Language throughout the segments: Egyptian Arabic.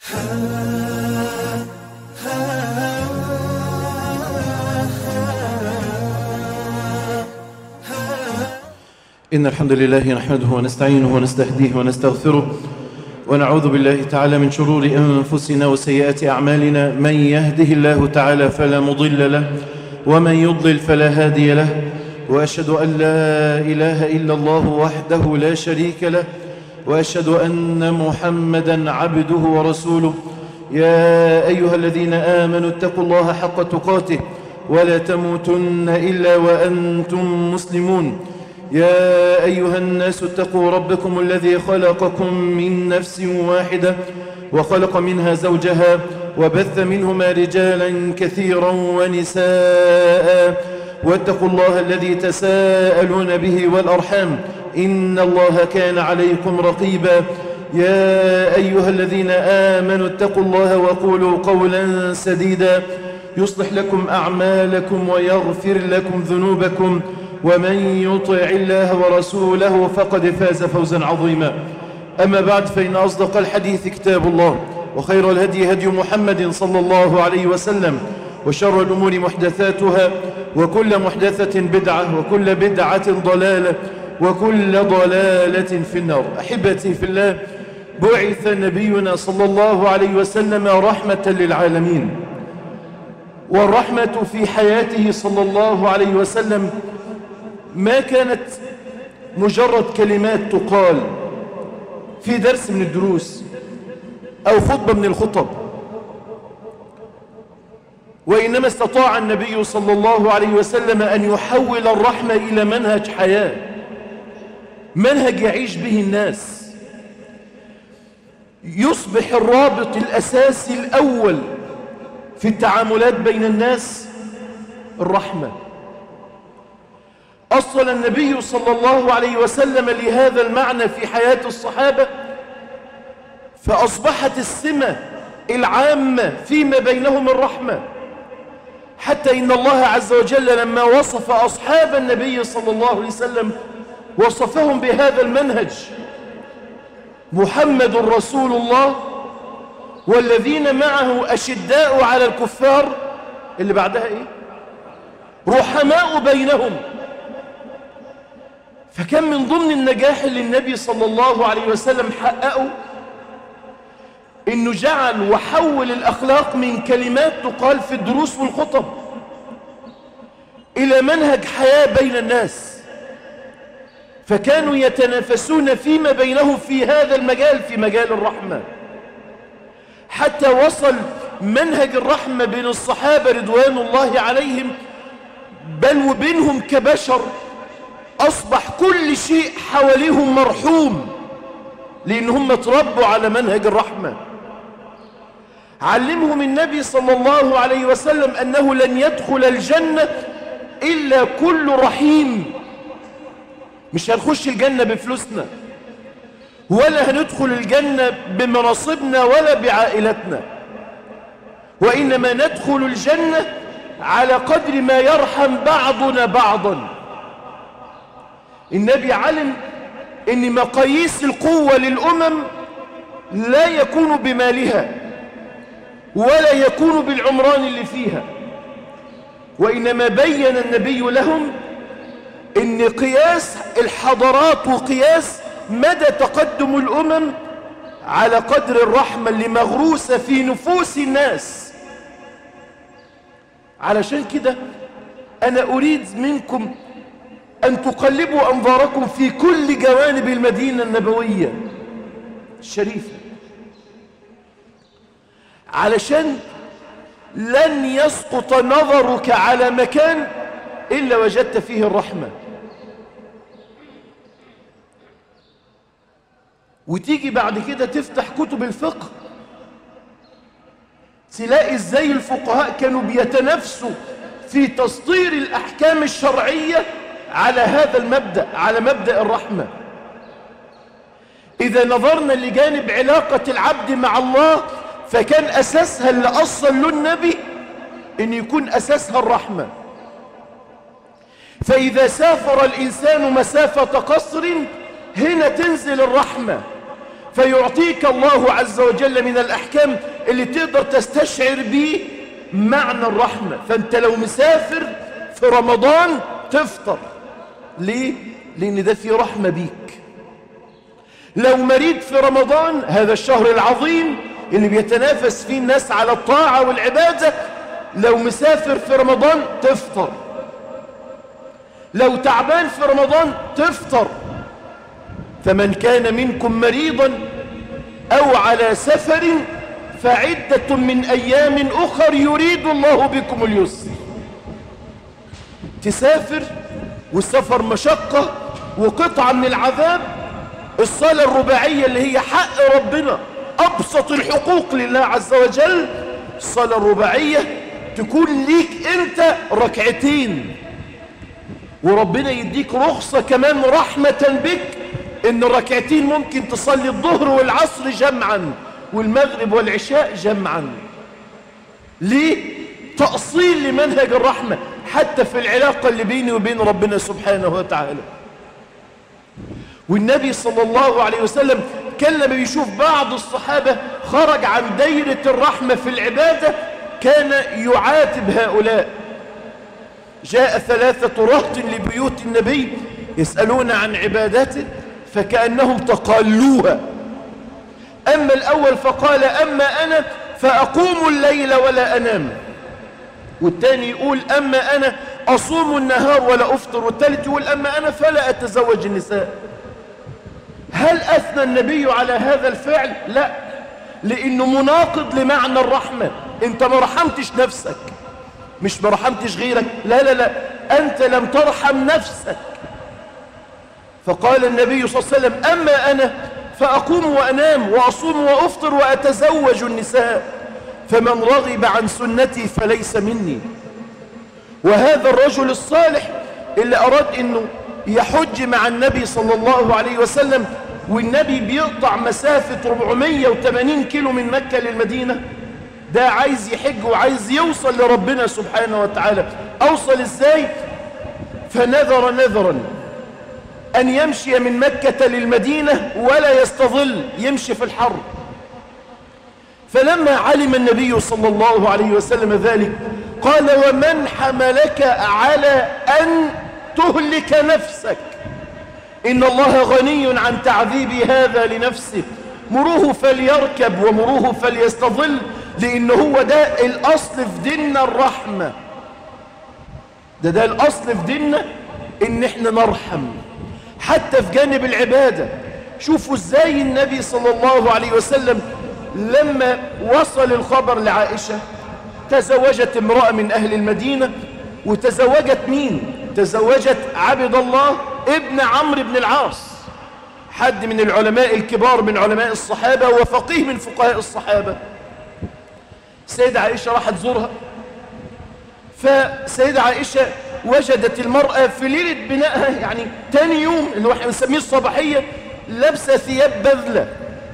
إن الحمد لله نحمده ونستعينه ونستهديه ونستغفره ونعوذ بالله تعالى من شرور أنفسنا وسيئات أعمالنا من يهده الله تعالى فلا مضل له ومن يضلل فلا هادي له وأشهد أن لا إله إلا الله وحده لا شريك له وأشهد أن محمدا عبده ورسوله يا أيها الذين آمنوا اتقوا الله حق تقاته ولا تموتن إلا وأنتم مسلمون يا أيها الناس اتقوا ربكم الذي خلقكم من نفس واحدة وخلق منها زوجها وبث منهما رجالا كثيرا ونساء واتقوا الله الذي تساءلون به والأرحام إن الله كان عليكم رقيبا يا أيها الذين آمنوا اتقوا الله وقولوا قولا سديدا يصلح لكم أعمالكم ويغفر لكم ذنوبكم ومن يطع الله ورسوله فقد فاز فوزا عظيما أما بعد فإن أصدق الحديث كتاب الله وخير الهدي هدي محمد صلى الله عليه وسلم وشر الأمور محدثاتها وكل محدثة بدعة وكل بدعة ضلالة وكل ضلالة في النار أحبتي في الله بعث نبينا صلى الله عليه وسلم رحمة للعالمين والرحمة في حياته صلى الله عليه وسلم ما كانت مجرد كلمات تقال في درس من الدروس أو خطبة من الخطب وإنما استطاع النبي صلى الله عليه وسلم أن يحول الرحمة إلى منهج حياة منهج يعيش به الناس يصبح الرابط الأساسي الأول في التعاملات بين الناس الرحمة أصل النبي صلى الله عليه وسلم لهذا المعنى في حياة الصحابة فأصبحت السمة العامة فيما بينهم الرحمة حتى إن الله عز وجل لما وصف أصحاب النبي صلى الله عليه وسلم وصفهم بهذا المنهج محمد رسول الله والذين معه أشداء على الكفار اللي بعدها إيه رحماء بينهم فكان من ضمن النجاح اللي النبي صلى الله عليه وسلم حققه انه جعل وحول الاخلاق من كلمات تقال في الدروس والخطب الى منهج حياة بين الناس فكانوا يتنافسون فيما بينهم في هذا المجال في مجال الرحمة حتى وصل منهج الرحمة بين الصحابة رضوان الله عليهم بل وبينهم كبشر أصبح كل شيء حواليهم مرحوم لأن هم اتربوا على منهج الرحمة علمهم النبي صلى الله عليه وسلم أنه لن يدخل الجنة إلا كل رحيم مش هنخش الجنة بفلوسنا ولا هندخل الجنة بمناصبنا ولا بعائلتنا وإنما ندخل الجنة على قدر ما يرحم بعضنا بعضا النبي علم ان مقاييس القوة للأمم لا يكون بمالها ولا يكون بالعمران اللي فيها وإنما بين النبي لهم ان قياس الحضارات وقياس مدى تقدم الأمم على قدر الرحمة اللي مغروسة في نفوس الناس علشان كده أنا أريد منكم أن تقلبوا أنظاركم في كل جوانب المدينة النبوية الشريفة علشان لن يسقط نظرك على مكان إلا وجدت فيه الرحمة وتيجي بعد كده تفتح كتب الفقه تلاقي ازاي الفقهاء كانوا بيتنافسوا في تسطير الأحكام الشرعية على هذا المبدأ على مبدأ الرحمة إذا نظرنا لجانب علاقة العبد مع الله فكان أساسها اللي أصل له النبي أن يكون أساسها الرحمة فإذا سافر الإنسان مسافة قصر هنا تنزل الرحمة فيعطيك الله عز وجل من الأحكام اللي تقدر تستشعر به معنى الرحمة فأنت لو مسافر في رمضان تفطر ليه؟ لأن ده في رحمة بيك لو مريض في رمضان هذا الشهر العظيم اللي بيتنافس فيه الناس على الطاعة والعبادة لو مسافر في رمضان تفطر لو تعبان في رمضان تفطر فمن كان منكم مريضا أو على سفر فعدة من أيام أخر يريد الله بكم اليسر تسافر والسفر مشقة وقطعة من العذاب الصلاة الرباعية اللي هي حق ربنا أبسط الحقوق لله عز وجل الصلاة الرباعية تكون ليك أنت ركعتين وربنا يديك رخصة كمان رحمة بك إن الركعتين ممكن تصلي الظهر والعصر جمعا والمغرب والعشاء جمعا ليه؟ تأصيل لمنهج الرحمة حتى في العلاقة اللي بيني وبين ربنا سبحانه وتعالى والنبي صلى الله عليه وسلم كان لما بيشوف بعض الصحابة خرج عن دايرة الرحمة في العبادة كان يعاتب هؤلاء جاء ثلاثة رهط لبيوت النبي يسألون عن عبادته فكأنهم تقالوها أما الأول فقال أما أنا فأقوم الليل ولا أنام والتاني يقول أما أنا أصوم النهار ولا أفطر والتالت يقول أما أنا فلا أتزوج النساء هل أثنى النبي على هذا الفعل؟ لا لأنه مناقض لمعنى الرحمة أنت ما رحمتش نفسك مش ما رحمتش غيرك لا لا لا أنت لم ترحم نفسك فقال النبي صلى الله عليه وسلم أما أنا فأقوم وأنام وأصوم وأفطر وأتزوج النساء فمن رغب عن سنتي فليس مني وهذا الرجل الصالح اللي أراد أنه يحج مع النبي صلى الله عليه وسلم والنبي بيقطع مسافة 480 كيلو من مكة للمدينة ده عايز يحج وعايز يوصل لربنا سبحانه وتعالى أوصل إزاي فنذر نذرا أن يمشي من مكة للمدينة ولا يستظل يمشي في الحر فلما علم النبي صلى الله عليه وسلم ذلك قال ومن حملك على أن تهلك نفسك إن الله غني عن تعذيب هذا لنفسه مروه فليركب ومروه فليستظل لأن هو ده الأصل في ديننا الرحمة ده ده الأصل في ديننا إن إحنا نرحم حتى في جانب العبادة شوفوا ازاي النبي صلى الله عليه وسلم لما وصل الخبر لعائشة تزوجت امرأة من أهل المدينة وتزوجت مين تزوجت عبد الله ابن عمرو بن العاص حد من العلماء الكبار من علماء الصحابة وفقيه من فقهاء الصحابة سيدة عائشة راحت تزورها فسيدة عائشة وجدت المرأة في ليلة بنائها يعني تاني يوم اللي هو احنا بنسميه الصباحية لابسة ثياب بذلة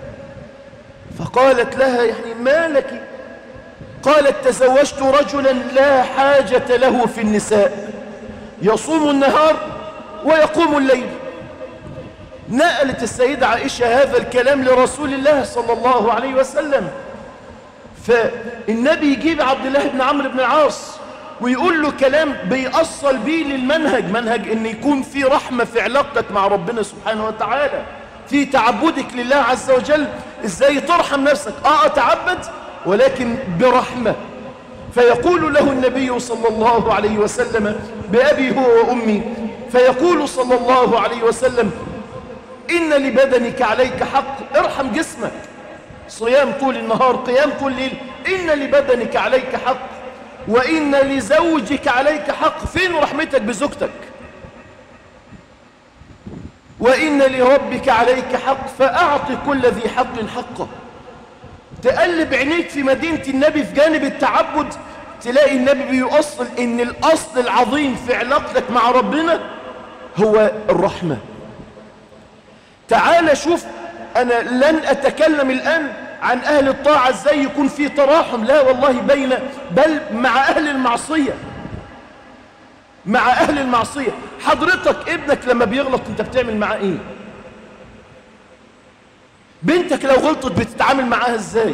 فقالت لها يعني ما لك قالت تزوجت رجلا لا حاجة له في النساء يصوم النهار ويقوم الليل نقلت السيدة عائشة هذا الكلام لرسول الله صلى الله عليه وسلم فالنبي يجيب عبد الله بن عمرو بن العاص ويقول له كلام بيأصل بيه للمنهج منهج ان يكون في رحمة في علاقتك مع ربنا سبحانه وتعالى في تعبدك لله عز وجل ازاي ترحم نفسك اه اتعبد ولكن برحمة فيقول له النبي صلى الله عليه وسلم بأبي هو وأمي فيقول صلى الله عليه وسلم إن لبدنك عليك حق ارحم جسمك صيام طول النهار قيام طول الليل إن لبدنك عليك حق وإن لزوجك عليك حق فين رحمتك بزوجتك وإن لربك عليك حق فأعط كل ذي حق حقه تقلب عينيك في مدينة النبي في جانب التعبد تلاقي النبي بيؤصل ان الأصل العظيم في علاقتك مع ربنا هو الرحمة تعال شوف أنا لن أتكلم الآن عن أهل الطاعة ازاي يكون في تراحم لا والله بين بل مع أهل المعصية مع أهل المعصية حضرتك ابنك لما بيغلط انت بتعمل معاه ايه بنتك لو غلطت بتتعامل معاها ازاي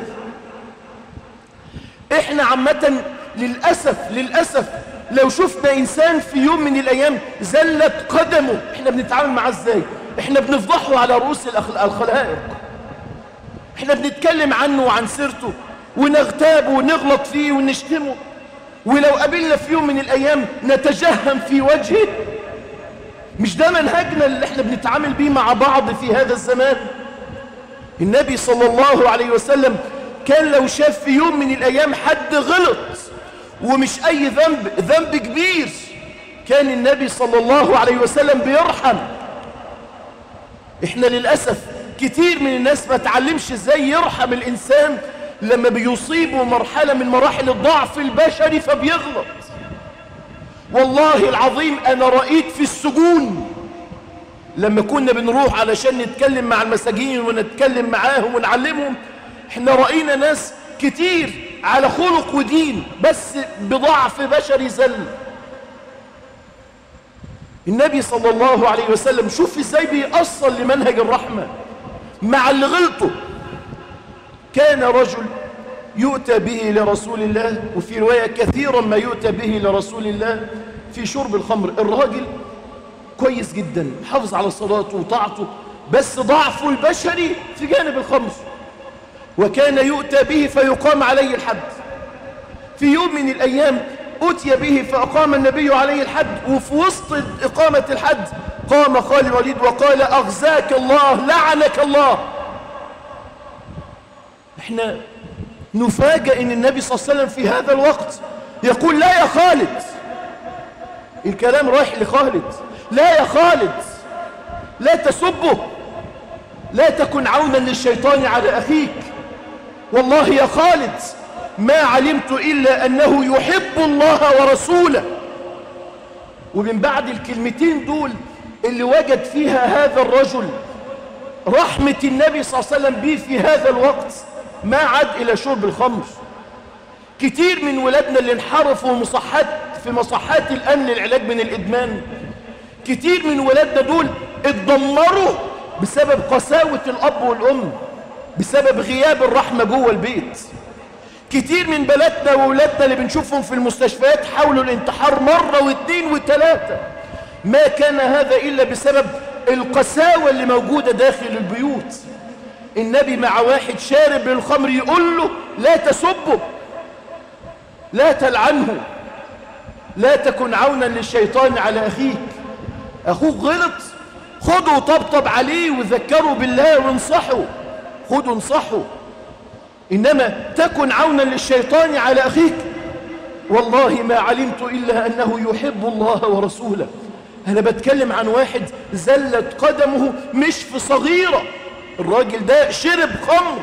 احنا عامة للأسف للأسف لو شفنا إنسان في يوم من الأيام زلت قدمه احنا بنتعامل معاه ازاي احنا بنفضحه على رؤوس الخلائق احنا بنتكلم عنه وعن سيرته ونغتابه ونغلط فيه ونشتمه ولو قابلنا في يوم من الأيام نتجهم في وجهه مش ده منهجنا اللي احنا بنتعامل بيه مع بعض في هذا الزمان النبي صلى الله عليه وسلم كان لو شاف في يوم من الأيام حد غلط ومش أي ذنب ذنب كبير كان النبي صلى الله عليه وسلم بيرحم احنا للأسف كتير من الناس ما تعلمش ازاي يرحم الإنسان لما بيصيبه مرحلة من مراحل الضعف البشري فبيغلط والله العظيم أنا رأيت في السجون لما كنا بنروح علشان نتكلم مع المساجين ونتكلم معاهم ونعلمهم احنا رأينا ناس كتير على خلق ودين بس بضعف بشري زل النبي صلى الله عليه وسلم شوف ازاي بيأصل لمنهج الرحمة مع اللي غلطه كان رجل يؤتى به لرسول الله وفي رواية كثيرا ما يؤتى به لرسول الله في شرب الخمر الراجل كويس جدا حافظ على صلاته وطاعته بس ضعفه البشري في جانب الخمر وكان يؤتى به فيقام عليه الحد في يوم من الأيام أتي به فأقام النبي عليه الحد وفي وسط إقامة الحد قام خالد الوليد وقال أغزاك الله لعنك الله احنا نفاجأ ان النبي صلى الله عليه وسلم في هذا الوقت يقول لا يا خالد الكلام رايح لخالد لا يا خالد لا تسبه لا تكن عونا للشيطان على أخيك والله يا خالد ما علمت إلا أنه يحب الله ورسوله ومن بعد الكلمتين دول اللي وجد فيها هذا الرجل رحمة النبي صلى الله عليه وسلم به في هذا الوقت ما عاد إلى شرب الخمر كتير من ولادنا اللي انحرفوا مصحات في مصحات الأمن للعلاج من الإدمان كتير من ولادنا دول اتدمروا بسبب قساوة الأب والأم بسبب غياب الرحمة جوه البيت كتير من بلدنا وولادنا اللي بنشوفهم في المستشفيات حاولوا الانتحار مرة واثنين وثلاثة ما كان هذا إلا بسبب القساوة اللي موجودة داخل البيوت النبي مع واحد شارب للخمر يقول له لا تسبه لا تلعنه لا تكن عونا للشيطان على أخيك أخوك غلط خده وطبطب عليه وذكره بالله وانصحه خده انصحه إنما تكن عونا للشيطان على أخيك والله ما علمت إلا أنه يحب الله ورسوله أنا بتكلم عن واحد زلت قدمه مش في صغيرة الراجل ده شرب خمر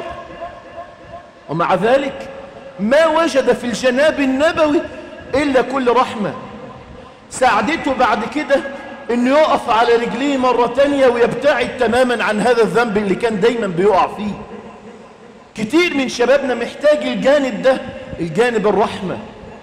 ومع ذلك ما وجد في الجناب النبوي إلا كل رحمة ساعدته بعد كده انه يقف على رجليه مرة تانية ويبتعد تماما عن هذا الذنب اللي كان دايما بيقع فيه كتير من شبابنا محتاج الجانب ده الجانب الرحمة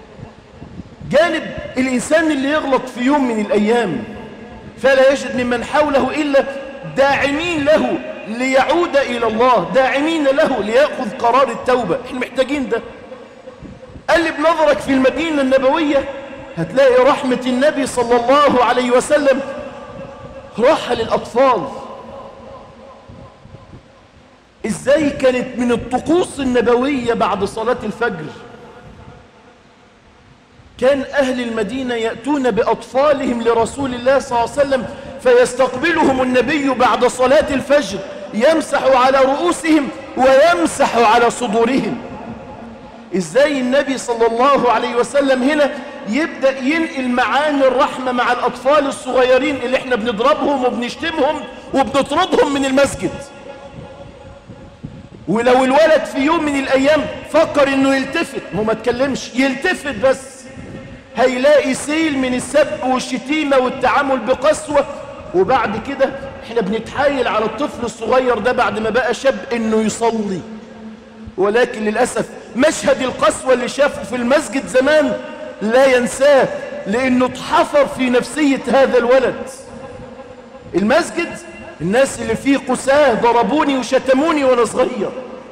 جانب الإنسان اللي يغلط في يوم من الأيام فلا يجد ممن حوله إلا داعمين له ليعود إلى الله داعمين له ليأخذ قرار التوبة احنا محتاجين ده قلب نظرك في المدينة النبوية هتلاقي رحمة النبي صلى الله عليه وسلم راحة للأطفال ازاي كانت من الطقوس النبوية بعد صلاة الفجر كان أهل المدينة يأتون بأطفالهم لرسول الله صلى الله عليه وسلم فيستقبلهم النبي بعد صلاة الفجر يمسح على رؤوسهم ويمسح على صدورهم ازاي النبي صلى الله عليه وسلم هنا يبدأ ينقل معاني الرحمة مع الأطفال الصغيرين اللي احنا بنضربهم وبنشتمهم وبنطردهم من المسجد ولو الولد في يوم من الأيام فكر انه يلتفت هو ما تكلمش يلتفت بس هيلاقي سيل من السب والشتيمة والتعامل بقسوة وبعد كده احنا بنتحايل على الطفل الصغير ده بعد ما بقى شاب انه يصلي ولكن للأسف مشهد القسوة اللي شافه في المسجد زمان لا ينساه لأنه اتحفر في نفسية هذا الولد المسجد الناس اللي فيه قساه ضربوني وشتموني وانا صغير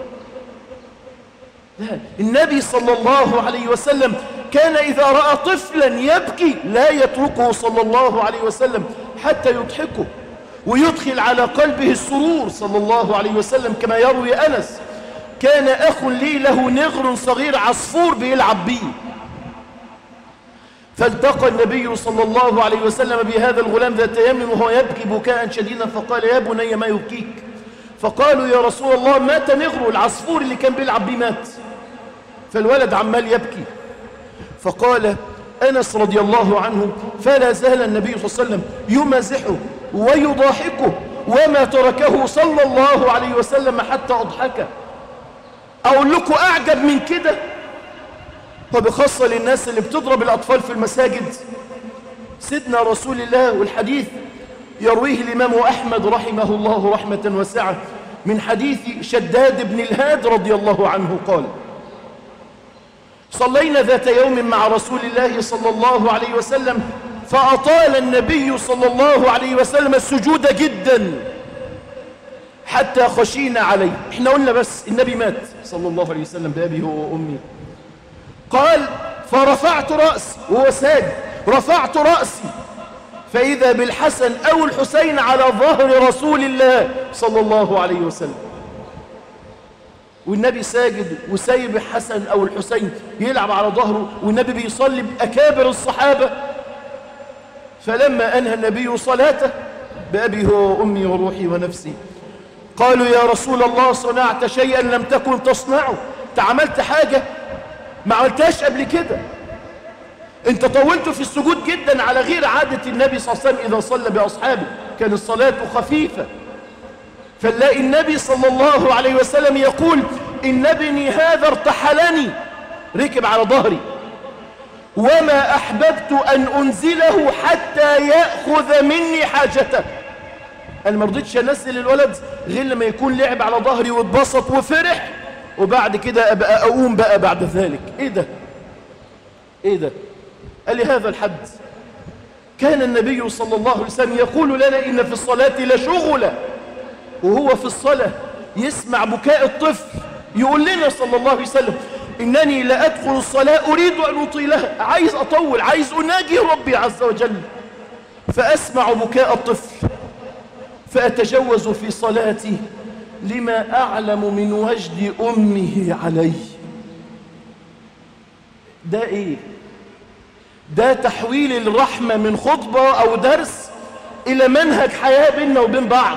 لا النبي صلى الله عليه وسلم كان إذا رأى طفلا يبكي لا يتركه صلى الله عليه وسلم حتى يضحكه ويدخل على قلبه السرور صلى الله عليه وسلم كما يروي أنس كان أخ لي له نغر صغير عصفور بيلعب به فالتقى النبي صلى الله عليه وسلم بهذا الغلام ذات يمن وهو يبكي بكاء شديدا فقال يا بني ما يبكيك فقالوا يا رسول الله مات نغر العصفور اللي كان بيلعب به مات فالولد عمال يبكي فقال أنس رضي الله عنه فلا زال النبي صلى الله عليه وسلم يمازحه ويضاحكه وما تركه صلى الله عليه وسلم حتى أضحكه أقول لكم أعجب من كده وبخاصة للناس اللي بتضرب الأطفال في المساجد سيدنا رسول الله والحديث يرويه الإمام أحمد رحمه الله رحمة واسعة من حديث شداد بن الهاد رضي الله عنه قال صلينا ذات يوم مع رسول الله صلى الله عليه وسلم فأطال النبي صلى الله عليه وسلم السجود جدا حتى خشينا عليه احنا قلنا بس النبي مات صلى الله عليه وسلم بأبي هو وأمي قال فرفعت رأسي وهو ساجد رفعت رأسي فإذا بالحسن أو الحسين على ظهر رسول الله صلى الله عليه وسلم والنبي ساجد وسايب الحسن أو الحسين يلعب على ظهره والنبي بيصلي بأكابر الصحابة فلما أنهى النبي صلاته بأبي هو وأمي وروحي ونفسي قالوا يا رسول الله صنعت شيئا لم تكن تصنعه تعملت حاجة ما عملتهاش قبل كده انت طولت في السجود جدا على غير عادة النبي صلى الله عليه وسلم إذا صلى بأصحابه كان الصلاة خفيفة فنلاقي النبي صلى الله عليه وسلم يقول إن ابني هذا ارتحلني ركب على ظهري وما أحببت أن أنزله حتى يأخذ مني حاجته أنا ما رضيتش أنزل الولد غير لما يكون لعب على ظهري واتبسط وفرح وبعد كده أبقى أقوم بقى بعد ذلك إيه ده إيه ده قال لي هذا الحد كان النبي صلى الله عليه وسلم يقول لنا إن في الصلاة لشغلة وهو في الصلاة يسمع بكاء الطفل يقول لنا صلى الله عليه وسلم إنني لا أدخل الصلاة أريد أن أطيلها عايز أطول عايز أناجي ربي عز وجل فأسمع بكاء الطفل فأتجوز في صلاتي لما أعلم من وجد أمه علي ده إيه ده تحويل الرحمة من خطبة أو درس إلى منهج حياة بيننا وبين بعض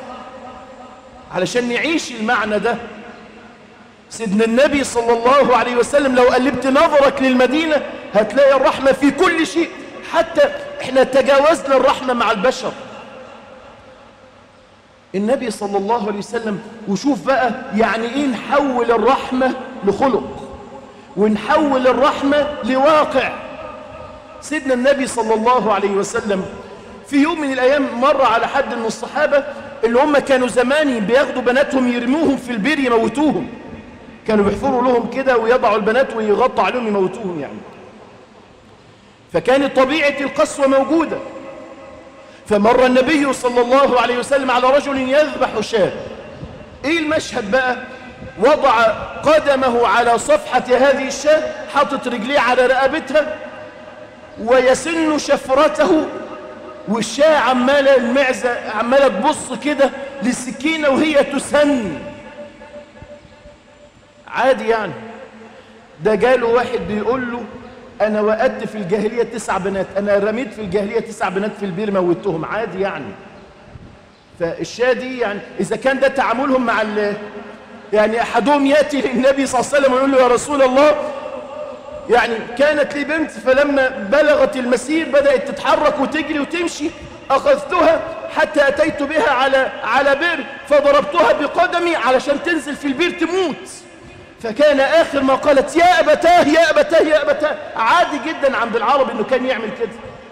علشان نعيش المعنى ده سيدنا النبي صلى الله عليه وسلم لو قلبت نظرك للمدينة هتلاقي الرحمة في كل شيء حتى احنا تجاوزنا الرحمة مع البشر النبي صلى الله عليه وسلم وشوف بقى يعني ايه نحول الرحمة لخلق ونحول الرحمة لواقع سيدنا النبي صلى الله عليه وسلم في يوم من الأيام مر على حد من الصحابة اللي هم كانوا زمان بياخدوا بناتهم يرموهم في البير يموتوهم كانوا بيحفروا لهم كده ويضعوا البنات ويغطوا عليهم يموتوهم يعني فكانت طبيعة القسوة موجودة فمر النبي صلى الله عليه وسلم على رجل يذبح شاة ايه المشهد بقى وضع قدمه على صفحة هذه الشاة حاطط رجليه على رقبتها ويسن شفرته والشاة عمالة المعزة عمالة تبص كده للسكينة وهي تسن عادي يعني ده جاله واحد بيقول له أنا وقدت في الجاهلية تسع بنات أنا رميت في الجاهلية تسع بنات في البير موتهم عادي يعني فالشاة دي يعني إذا كان ده تعاملهم مع ال يعني أحدهم يأتي للنبي صلى الله عليه وسلم ويقول له يا رسول الله يعني كانت لي بنت فلما بلغت المسير بدأت تتحرك وتجري وتمشي أخذتها حتى أتيت بها على على بئر فضربتها بقدمي علشان تنزل في البير تموت فكان آخر ما قالت يا أبتاه يا أبتاه يا أبتاه عادي جدا عند العرب إنه كان يعمل كده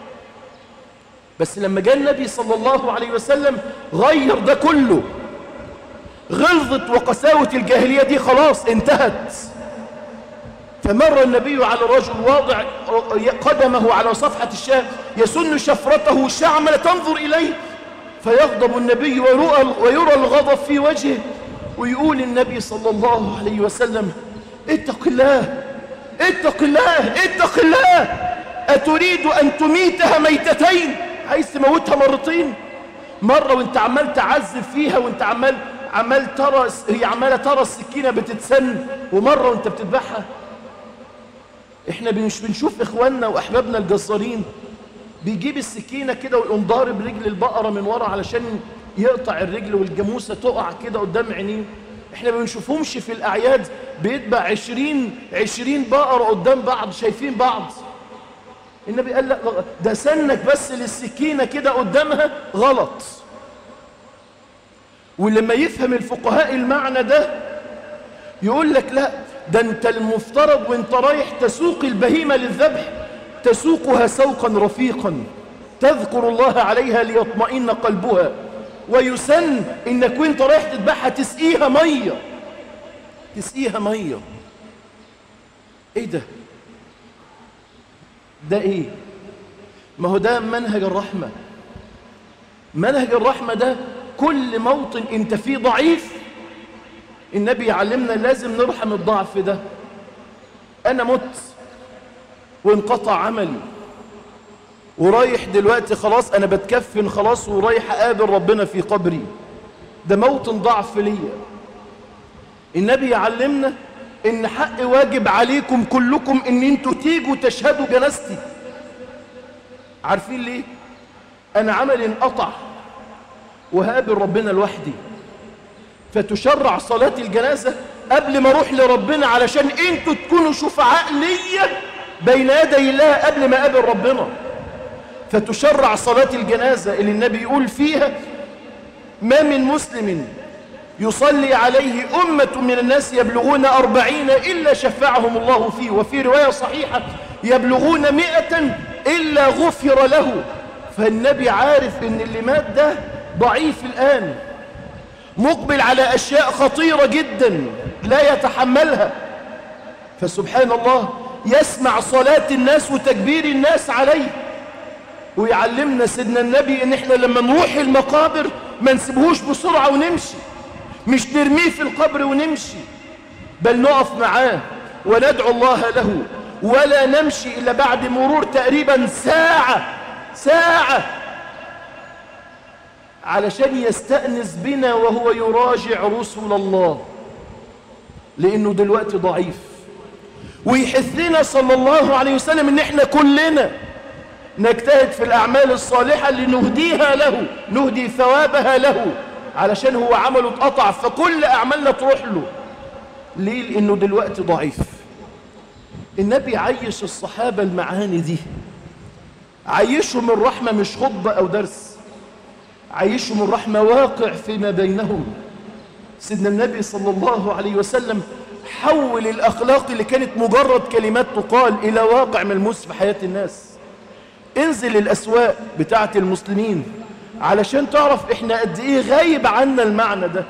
بس لما جاء النبي صلى الله عليه وسلم غير ده كله غلظة وقساوة الجاهلية دي خلاص انتهت فمر النبي على رجل واضع قدمه على صفحة الشاة يسن شفرته الشاة عمالة تنظر إليه فيغضب النبي ويرى, ويرى الغضب في وجهه ويقول النبي صلى الله عليه وسلم اتق الله اتق الله اتق الله أتريد أن تميتها ميتتين عايز تموتها مرتين مرة وانت عمال تعذب فيها وانت عمال عمال ترى هي عمالة ترى السكينة بتتسن ومرة وانت بتذبحها احنا مش بنشوف اخواننا واحبابنا الجزارين بيجيب السكينة كده ويقوم ضارب رجل البقرة من ورا علشان يقطع الرجل والجاموسة تقع كده قدام عينيه احنا ما بنشوفهمش في الاعياد بيتبع عشرين عشرين بقرة قدام بعض شايفين بعض النبي قال لا ده سنك بس للسكينة كده قدامها غلط ولما يفهم الفقهاء المعنى ده يقول لك لا ده انت المفترض وانت رايح تسوق البهيمة للذبح تسوقها سوقا رفيقا تذكر الله عليها ليطمئن قلبها ويسن انك وانت رايح تذبحها تسقيها ميه تسقيها ميه ايه ده ده ايه ما هو ده منهج الرحمه منهج الرحمه ده كل موطن انت فيه ضعيف النبي يعلمنا لازم نرحم الضعف ده انا مت وانقطع عملي ورايح دلوقتي خلاص انا بتكفن خلاص ورايح اقابل ربنا في قبري ده موطن ضعف ليا النبي يعلمنا ان حق واجب عليكم كلكم ان انتوا تيجوا تشهدوا جنازتي عارفين ليه انا عملي انقطع وهقابل ربنا لوحدي فتشرع صلاة الجنازة قبل ما اروح لربنا علشان انتوا تكونوا شفعاء ليا بين يدي الله قبل ما اقابل ربنا فتشرع صلاة الجنازة اللي النبي يقول فيها ما من مسلم يصلي عليه أمة من الناس يبلغون أربعين إلا شفعهم الله فيه وفي رواية صحيحة يبلغون مئة إلا غفر له فالنبي عارف ان اللي مات ده ضعيف الآن مقبل على أشياء خطيرة جدا لا يتحملها فسبحان الله يسمع صلاة الناس وتكبير الناس عليه ويعلمنا سيدنا النبي ان احنا لما نروح المقابر ما نسيبهوش بسرعة ونمشي مش نرميه في القبر ونمشي بل نقف معاه وندعو الله له ولا نمشي إلا بعد مرور تقريبا ساعة ساعة علشان يستأنس بنا وهو يراجع رسل الله لأنه دلوقتي ضعيف ويحثنا صلى الله عليه وسلم ان احنا كلنا نجتهد في الأعمال الصالحة لنهديها له نهدي ثوابها له علشان هو عمله اتقطع فكل أعمالنا تروح له ليه لأنه دلوقتي ضعيف النبي عيش الصحابة المعاني دي عيشهم الرحمة مش خطبة أو درس عيشهم الرحمة واقع فيما بينهم سيدنا النبي صلى الله عليه وسلم حول الأخلاق اللي كانت مجرد كلمات تقال إلى واقع ملموس في حياة الناس انزل الأسواق بتاعة المسلمين علشان تعرف احنا قد ايه غايب عنا المعنى ده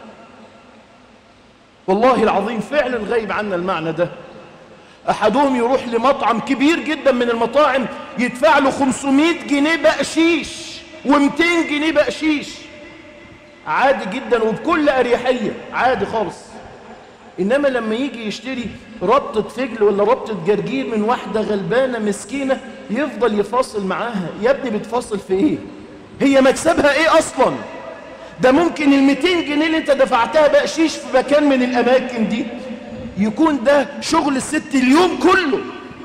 والله العظيم فعلا غايب عنا المعنى ده احدهم يروح لمطعم كبير جدا من المطاعم يدفع له 500 جنيه بقشيش و200 جنيه بقشيش عادي جدا وبكل اريحيه عادي خالص انما لما يجي يشتري ربطه فجل ولا ربطه جرجير من واحده غلبانه مسكينه يفضل يفاصل معاها يا ابني بتفاصل في ايه هي مكسبها ايه اصلا ده ممكن ال 200 جنيه اللي انت دفعتها بقشيش في مكان من الاماكن دي يكون ده شغل الست اليوم كله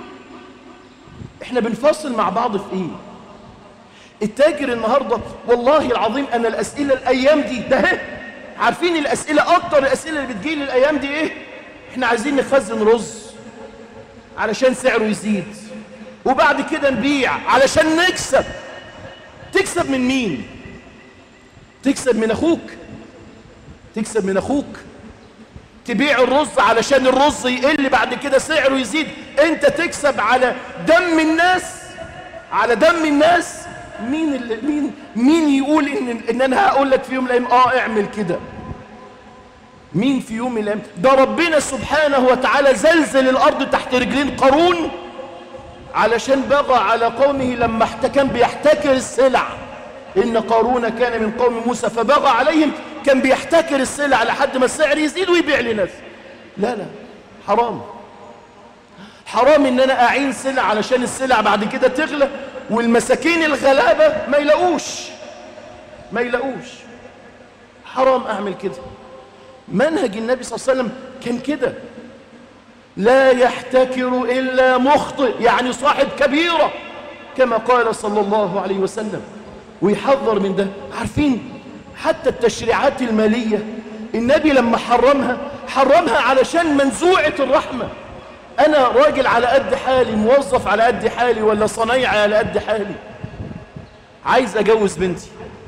احنا بنفاصل مع بعض في ايه التاجر النهارده والله العظيم انا الاسئله الايام دي ده عارفين الاسئله اكتر الاسئله اللي بتجيلي الايام دي ايه احنا عايزين نخزن رز علشان سعره يزيد وبعد كده نبيع علشان نكسب تكسب من مين تكسب من اخوك تكسب من اخوك تبيع الرز علشان الرز يقل بعد كده سعره يزيد انت تكسب على دم الناس على دم الناس مين اللي مين مين يقول ان ان انا هقول لك في يوم من الايام اه اعمل كده مين في يوم من الايام ده ربنا سبحانه وتعالى زلزل الارض تحت رجلين قارون علشان بغى على قومه لما كان بيحتكر السلع إن قارون كان من قوم موسى فبغى عليهم كان بيحتكر السلع لحد ما السعر يزيد ويبيع لناس لا لا حرام حرام ان انا اعين سلع علشان السلع بعد كده تغلى والمساكين الغلابة ما يلاقوش ما يلاقوش حرام اعمل كده منهج النبي صلى الله عليه وسلم كان كده لا يحتكر إلا مخطئ يعني صاحب كبيرة كما قال صلى الله عليه وسلم ويحذر من ده عارفين حتى التشريعات المالية النبي لما حرمها حرمها علشان منزوعة الرحمة أنا راجل على قد حالي موظف على قد حالي ولا صنايعي على قد حالي عايز أجوز بنتي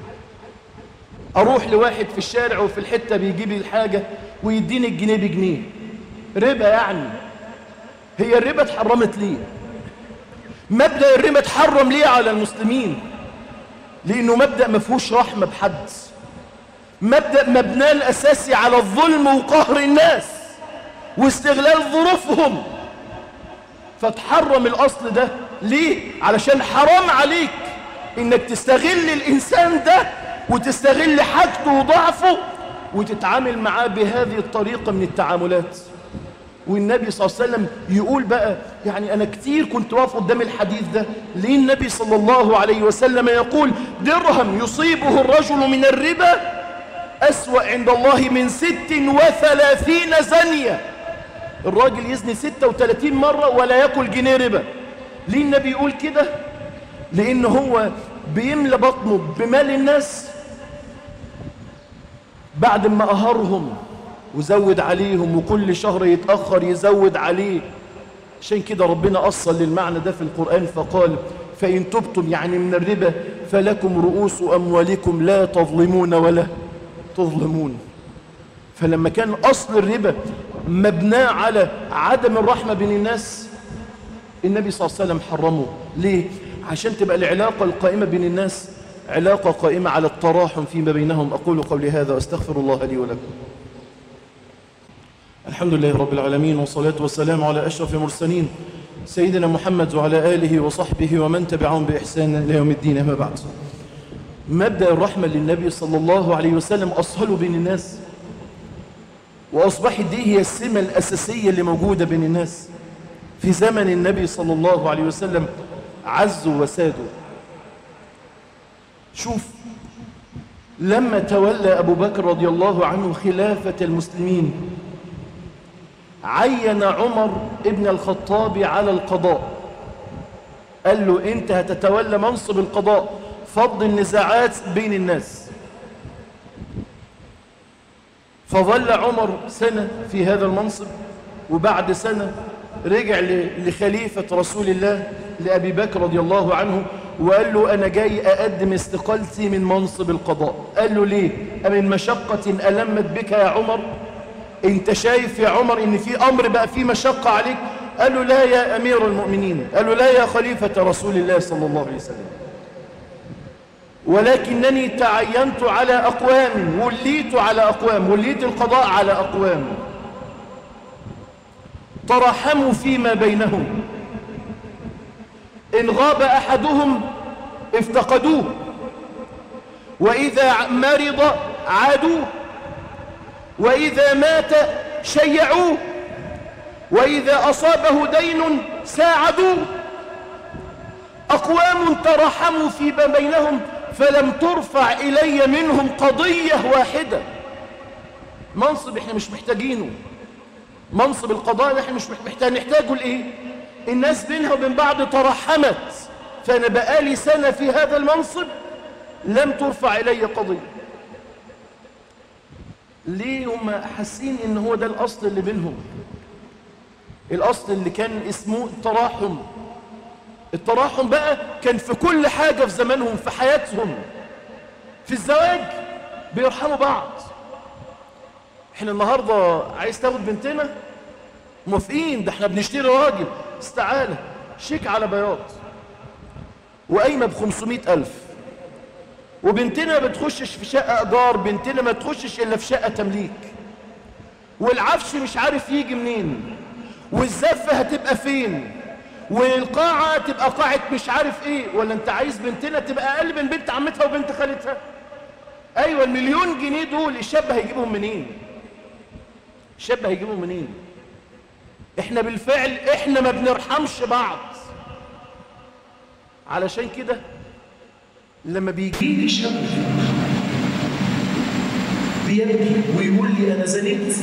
أروح لواحد في الشارع وفي الحتة بيجيب لي الحاجة ويديني الجنيه بجنيه ربا يعني هي الربا اتحرمت ليه مبدأ الربا اتحرم ليه على المسلمين لأنه مبدأ ما فيهوش رحمة بحد مبدأ مبناه الأساسي على الظلم وقهر الناس واستغلال ظروفهم فتحرم الأصل ده ليه؟ علشان حرام عليك إنك تستغل الإنسان ده وتستغل حاجته وضعفه وتتعامل معاه بهذه الطريقة من التعاملات والنبي صلى الله عليه وسلم يقول بقى يعني أنا كتير كنت واقف قدام الحديث ده ليه النبي صلى الله عليه وسلم يقول درهم يصيبه الرجل من الربا أسوأ عند الله من ست وثلاثين زنية الراجل يزني ستة وثلاثين مرة ولا يأكل جنيه ربا ليه النبي يقول كده لأن هو بيملى بطنه بمال الناس بعد ما أهرهم وزود عليهم وكل شهر يتأخر يزود عليه عشان كده ربنا أصل للمعنى ده في القرآن فقال فإن تبتم يعني من الربا فلكم رؤوس أموالكم لا تظلمون ولا تظلمون فلما كان أصل الربا مبناه على عدم الرحمة بين الناس النبي صلى الله عليه وسلم حرمه ليه؟ عشان تبقى العلاقة القائمة بين الناس علاقة قائمة على التراحم فيما بينهم أقول قولي هذا وأستغفر الله لي ولكم الحمد لله رب العالمين والصلاة والسلام على أشرف المرسلين سيدنا محمد وعلى آله وصحبه ومن تبعهم بإحسان إلى يوم الدين أما بعد مبدأ الرحمة للنبي صلى الله عليه وسلم أصهله بين الناس وأصبحت دي هي السمة الأساسية اللي موجودة بين الناس في زمن النبي صلى الله عليه وسلم عزوا وسادوا شوف لما تولى أبو بكر رضي الله عنه خلافة المسلمين عين عمر ابن الخطاب على القضاء قال له انت هتتولى منصب القضاء فض النزاعات بين الناس فظل عمر سنة في هذا المنصب وبعد سنة رجع لخليفة رسول الله لأبي بكر رضي الله عنه وقال له أنا جاي أقدم استقالتي من منصب القضاء قال له ليه أمن مشقة ألمت بك يا عمر انت شايف يا عمر ان في امر بقى فيه مشقة عليك قال له لا يا امير المؤمنين قال له لا يا خليفة رسول الله صلى الله عليه وسلم ولكنني تعينت على اقوام وليت على اقوام وليت القضاء على اقوام ترحموا فيما بينهم إن غاب أحدهم افتقدوه وإذا مرض عادوه وإذا مات شيعوه وإذا أصابه دين ساعدوه أقوام ترحموا في بينهم فلم ترفع إلي منهم قضية واحدة منصب احنا مش محتاجينه منصب القضاء احنا مش محتاج نحتاجه لإيه الناس بينها وبين بعض ترحمت فأنا بقالي سنة في هذا المنصب لم ترفع إلي قضية ليه هم حاسين ان هو ده الاصل اللي بينهم الاصل اللي كان اسمه التراحم التراحم بقى كان في كل حاجة في زمانهم في حياتهم في الزواج بيرحموا بعض احنا النهاردة عايز تاخد بنتنا موافقين ده احنا بنشتري راجل استعالة شيك على بياض وقايمة بخمسمائة ألف وبنتنا ما بتخشش في شقة إيجار بنتنا ما تخشش إلا في شقة تمليك والعفش مش عارف يجي منين والزفة هتبقى فين والقاعة تبقى قاعة مش عارف ايه ولا انت عايز بنتنا تبقى اقل من بنت عمتها وبنت خالتها ايوه المليون جنيه دول الشاب هيجيبهم منين الشاب هيجيبهم منين احنا بالفعل احنا ما بنرحمش بعض علشان كده لما بيجي لي شاب بيبكي ويقول لي انا زنيت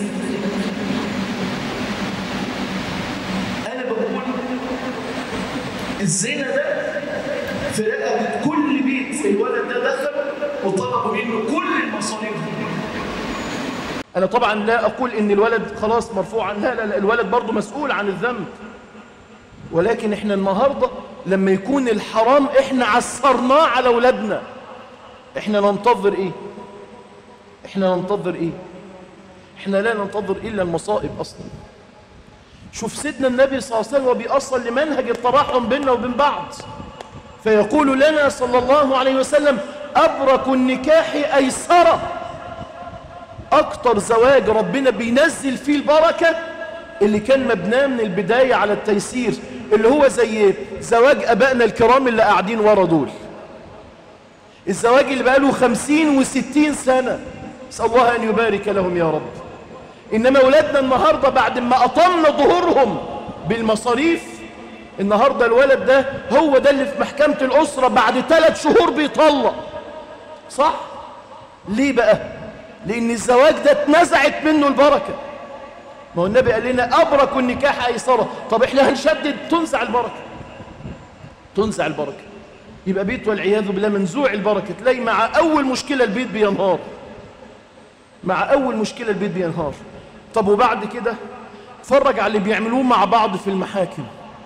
انا بقول الزنا ده في رقبه كل بيت الولد ده دخل وطلبوا منه كل المصاريف انا طبعا لا اقول ان الولد خلاص مرفوع لا لا لا الولد برضه مسؤول عن الذنب ولكن احنا النهارده لما يكون الحرام احنا عصرناه على اولادنا احنا ننتظر ايه احنا ننتظر ايه احنا لا ننتظر الا المصائب اصلا شوف سيدنا النبي صلى الله عليه وسلم وبيأصل لمنهج التراحم بيننا وبين بعض فيقول لنا صلى الله عليه وسلم أبرك النكاح أيسرة أكتر زواج ربنا بينزل فيه البركة اللي كان مبناه من البداية على التيسير اللي هو زي زواج أبائنا الكرام اللي قاعدين ورا دول الزواج اللي بقاله خمسين وستين سنة اسأل الله أن يبارك لهم يا رب إنما أولادنا النهاردة بعد ما أطمنا ظهورهم بالمصاريف النهاردة الولد ده هو ده اللي في محكمة الأسرة بعد ثلاث شهور بيطلق صح؟ ليه بقى؟ لأن الزواج ده اتنزعت منه البركة ما هو النبي قال لنا أبرك النكاح أيسرة طب إحنا هنشدد تنزع البركة تنزع البركة يبقى بيت والعياذ بالله منزوع البركة تلاقي مع أول مشكلة البيت بينهار مع أول مشكلة البيت بينهار طب وبعد كده اتفرج على اللي بيعملوه مع بعض في المحاكم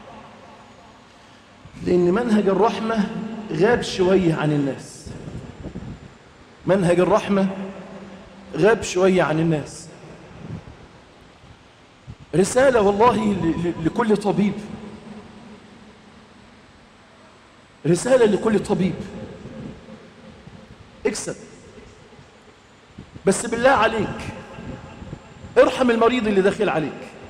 لأن منهج الرحمة غاب شوية عن الناس منهج الرحمة غاب شوية عن الناس رسالة والله ل- ل- لكل طبيب رسالة لكل طبيب اكسب بس بالله عليك ارحم المريض اللي داخل عليك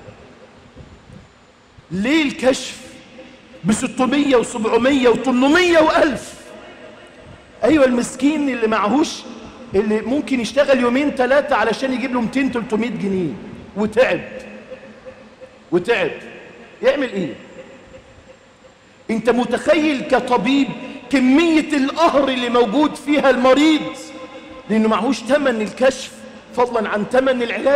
ليه الكشف ب 600 و700 و800 و1000 ايوه المسكين اللي معهوش اللي ممكن يشتغل يومين ثلاثة علشان يجيب له 200 300 جنيه وتعب وتعب يعمل ايه انت متخيل كطبيب كمية القهر اللي موجود فيها المريض لانه معهوش تمن الكشف فضلا عن تمن العلاج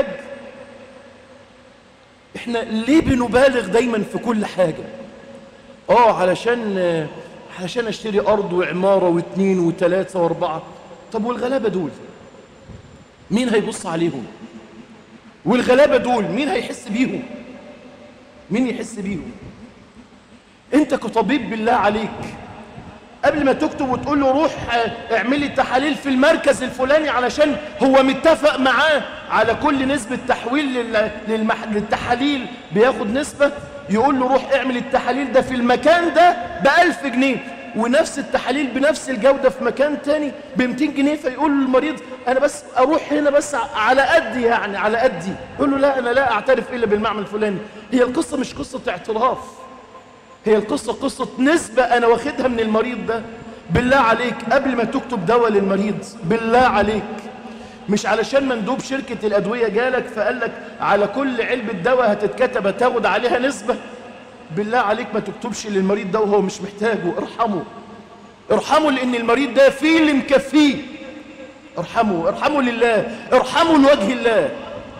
احنا ليه بنبالغ دايما في كل حاجة اه علشان علشان اشتري ارض وعمارة واثنين وثلاثة واربعة طب والغلابة دول مين هيبص عليهم والغلابة دول مين هيحس بيهم مين يحس بيهم انت كطبيب بالله عليك قبل ما تكتب وتقول له روح اه، اعملي تحاليل في المركز الفلاني علشان هو متفق معاه على كل نسبة تحويل لل- للمح... للتحاليل بياخد نسبة يقول له روح اعمل التحاليل ده في المكان ده بألف جنيه ونفس التحاليل بنفس الجودة في مكان تاني ب 200 جنيه فيقول للمريض أنا بس أروح هنا بس على قدي يعني على قدي يقول له لا أنا لا أعترف إلا بالمعمل الفلاني هي القصة مش قصة اعتراف هي القصة قصة نسبة أنا واخدها من المريض ده بالله عليك قبل ما تكتب دواء للمريض بالله عليك مش علشان مندوب شركة الأدوية جالك فقال لك على كل علبة دواء هتتكتب هتاخد عليها نسبة بالله عليك ما تكتبش للمريض ده وهو مش محتاجه ارحمه ارحمه لأن المريض ده فيه اللي مكفيه ارحمه ارحمه لله ارحمه لوجه الله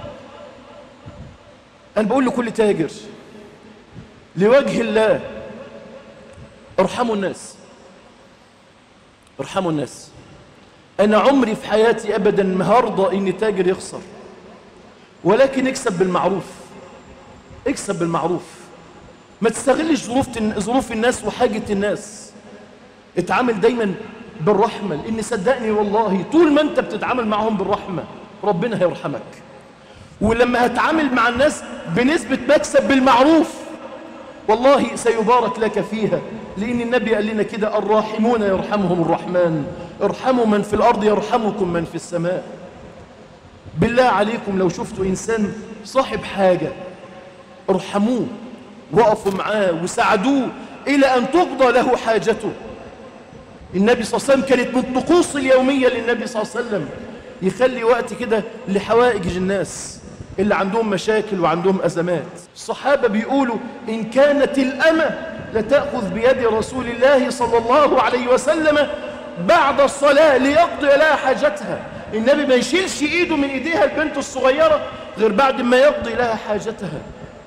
أنا بقول لكل تاجر لوجه الله ارحموا الناس ارحموا الناس أنا عمري في حياتي أبدا ما هرضى إن تاجر يخسر ولكن اكسب بالمعروف اكسب بالمعروف ما تستغلش ظروف ظروف الناس وحاجة الناس اتعامل دايما بالرحمة لأن صدقني والله طول ما أنت بتتعامل معهم بالرحمة ربنا هيرحمك ولما هتعامل مع الناس بنسبة مكسب بالمعروف والله سيبارك لك فيها لأن النبي قال لنا كده الراحمون يرحمهم الرحمن ارحموا من في الأرض يرحمكم من في السماء بالله عليكم لو شفتوا إنسان صاحب حاجة ارحموه وقفوا معاه وساعدوه إلى أن تقضى له حاجته النبي صلى الله عليه وسلم كانت من الطقوس اليومية للنبي صلى الله عليه وسلم يخلي وقت كده لحوائج الناس اللي عندهم مشاكل وعندهم أزمات الصحابة بيقولوا إن كانت الأمة لتأخذ بيد رسول الله صلى الله عليه وسلم بعد الصلاة ليقضي لها حاجتها النبي ما يشيلش إيده من إيديها البنت الصغيرة غير بعد ما يقضي لها حاجتها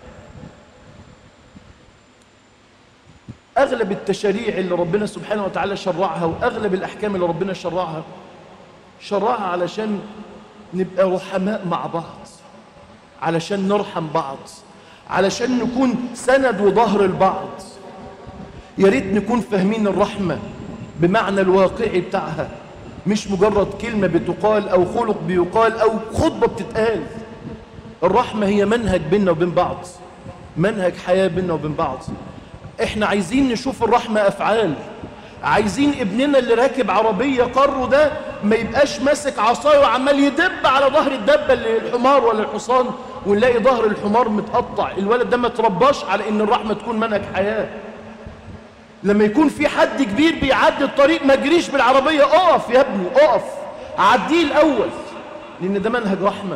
أغلب التشريع اللي ربنا سبحانه وتعالى شرعها وأغلب الأحكام اللي ربنا شرعها شرعها علشان نبقى رحماء مع بعض علشان نرحم بعض علشان نكون سند وظهر البعض يا ريت نكون فاهمين الرحمة بمعنى الواقعي بتاعها مش مجرد كلمة بتقال أو خلق بيقال أو خطبة بتتقال الرحمة هي منهج بيننا وبين بعض منهج حياة بيننا وبين بعض احنا عايزين نشوف الرحمة أفعال عايزين ابننا اللي راكب عربية قره ده ما يبقاش ماسك عصايه وعمال يدب على ظهر الدبة اللي الحمار ولا الحصان ونلاقي ظهر الحمار متقطع الولد ده ما ترباش على ان الرحمة تكون منهج حياة لما يكون في حد كبير بيعدي الطريق ما تجريش بالعربية اقف يا ابني اقف عديه الاول لان ده منهج رحمة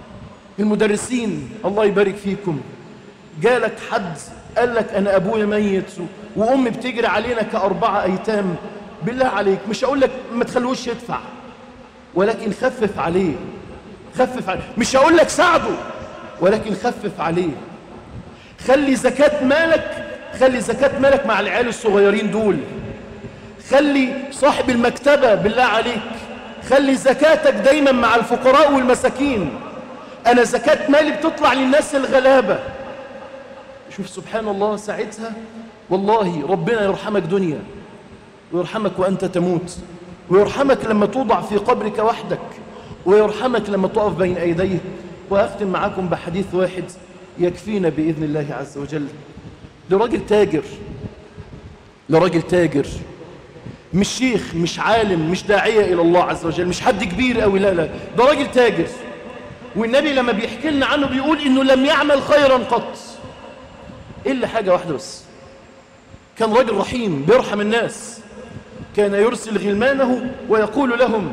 المدرسين الله يبارك فيكم جالك حد قال لك انا ابويا ميت وامي بتجري علينا كاربعه ايتام بالله عليك مش هقول لك ما تخلوش يدفع ولكن خفف عليه خفف عليه مش هقول لك ساعده ولكن خفف عليه خلي زكاة مالك خلي زكاة مالك مع العيال الصغيرين دول خلي صاحب المكتبة بالله عليك خلي زكاتك دايما مع الفقراء والمساكين أنا زكاة مالي بتطلع للناس الغلابة شوف سبحان الله ساعتها والله ربنا يرحمك دنيا ويرحمك وأنت تموت ويرحمك لما توضع في قبرك وحدك ويرحمك لما تقف بين أيديه وأختم معاكم بحديث واحد يكفينا بإذن الله عز وجل لراجل تاجر لراجل تاجر مش شيخ مش عالم مش داعية إلى الله عز وجل مش حد كبير أوي لا لا ده راجل تاجر والنبي لما بيحكي لنا عنه بيقول إنه لم يعمل خيرا قط إلا حاجة واحدة بس كان راجل رحيم بيرحم الناس كان يرسل غلمانه ويقول لهم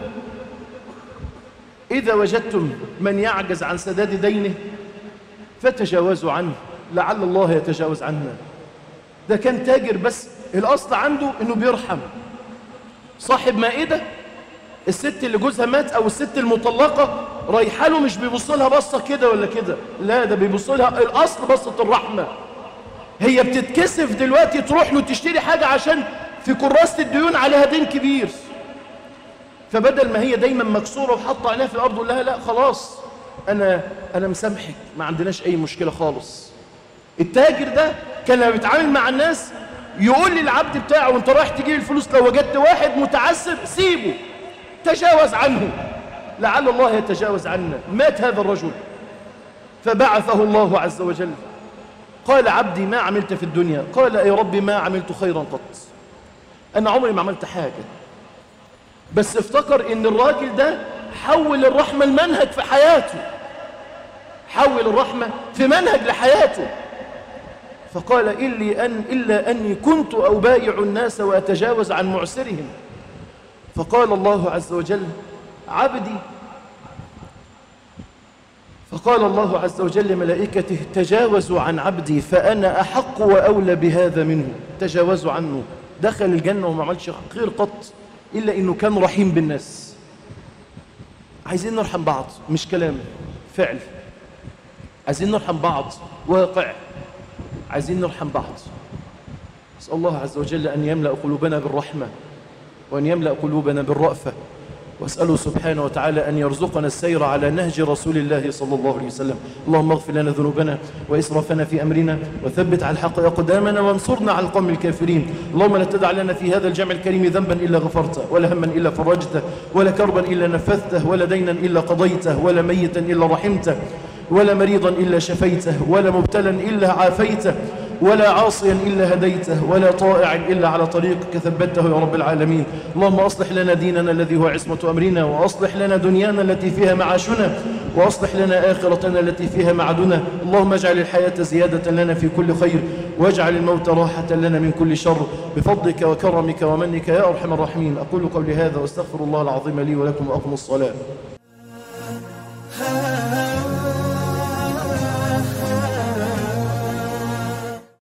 إذا وجدتم من يعجز عن سداد دينه فتجاوزوا عنه لعل الله يتجاوز عنا ده كان تاجر بس الأصل عنده إنه بيرحم صاحب مائدة الست اللي جوزها مات أو الست المطلقة رايحة له مش بيبص لها بصة كده ولا كده لا ده بيبص لها الأصل بصة الرحمة هي بتتكسف دلوقتي تروح له تشتري حاجة عشان في كراسة الديون عليها دين كبير فبدل ما هي دايما مكسورة وحاطة عينيها في الأرض ولا لا خلاص أنا أنا مسامحك ما عندناش أي مشكلة خالص التاجر ده كان لما بيتعامل مع الناس يقول للعبد بتاعه وانت رايح تجيب الفلوس لو وجدت واحد متعسف سيبه تجاوز عنه لعل الله يتجاوز عنا مات هذا الرجل فبعثه الله عز وجل قال عبدي ما عملت في الدنيا قال يا ربي ما عملت خيرا قط أنا عمري ما عملت حاجة بس افتكر ان الراجل ده حول الرحمة المنهج في حياته حول الرحمة في منهج لحياته فقال إلي أن إلا أني كنت أبايع الناس وأتجاوز عن معسرهم فقال الله عز وجل عبدي فقال الله عز وجل لملائكته تجاوزوا عن عبدي فأنا أحق وأولى بهذا منه تجاوزوا عنه دخل الجنة وما عملش خير قط إلا إنه كان رحيم بالناس عايزين نرحم بعض مش كلام فعل عايزين نرحم بعض واقع عايزين نرحم بعض أسأل الله عز وجل أن يملأ قلوبنا بالرحمة وأن يملأ قلوبنا بالرأفة واسأله سبحانه وتعالى أن يرزقنا السير على نهج رسول الله صلى الله عليه وسلم اللهم اغفر لنا ذنوبنا وإسرافنا في أمرنا وثبت على الحق أقدامنا وانصرنا على القوم الكافرين اللهم لا تدع لنا في هذا الجمع الكريم ذنبا إلا غفرته ولا هما إلا فرجته ولا كربا إلا نفذته ولا دينا إلا قضيته ولا ميتا إلا رحمته ولا مريضا إلا شفيته ولا مبتلا إلا عافيته ولا عاصيا إلا هديته ولا طائع إلا على طريقك ثبته يا رب العالمين اللهم أصلح لنا ديننا الذي هو عصمة أمرنا وأصلح لنا دنيانا التي فيها معاشنا وأصلح لنا آخرتنا التي فيها معدنا اللهم اجعل الحياة زيادة لنا في كل خير واجعل الموت راحة لنا من كل شر بفضلك وكرمك ومنك يا أرحم الراحمين أقول قولي هذا واستغفر الله العظيم لي ولكم وأقم الصلاة